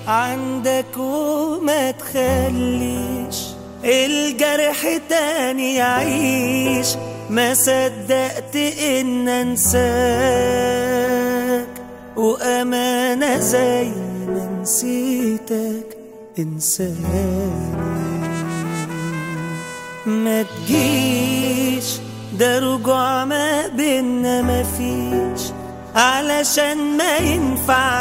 عندك وما تخليش الجرح تاني يعيش ما صدقت ان انساك وامانة زي ما نسيتك انساني ما تجيش ده رجوع ما بينا مفيش علشان ما ينفع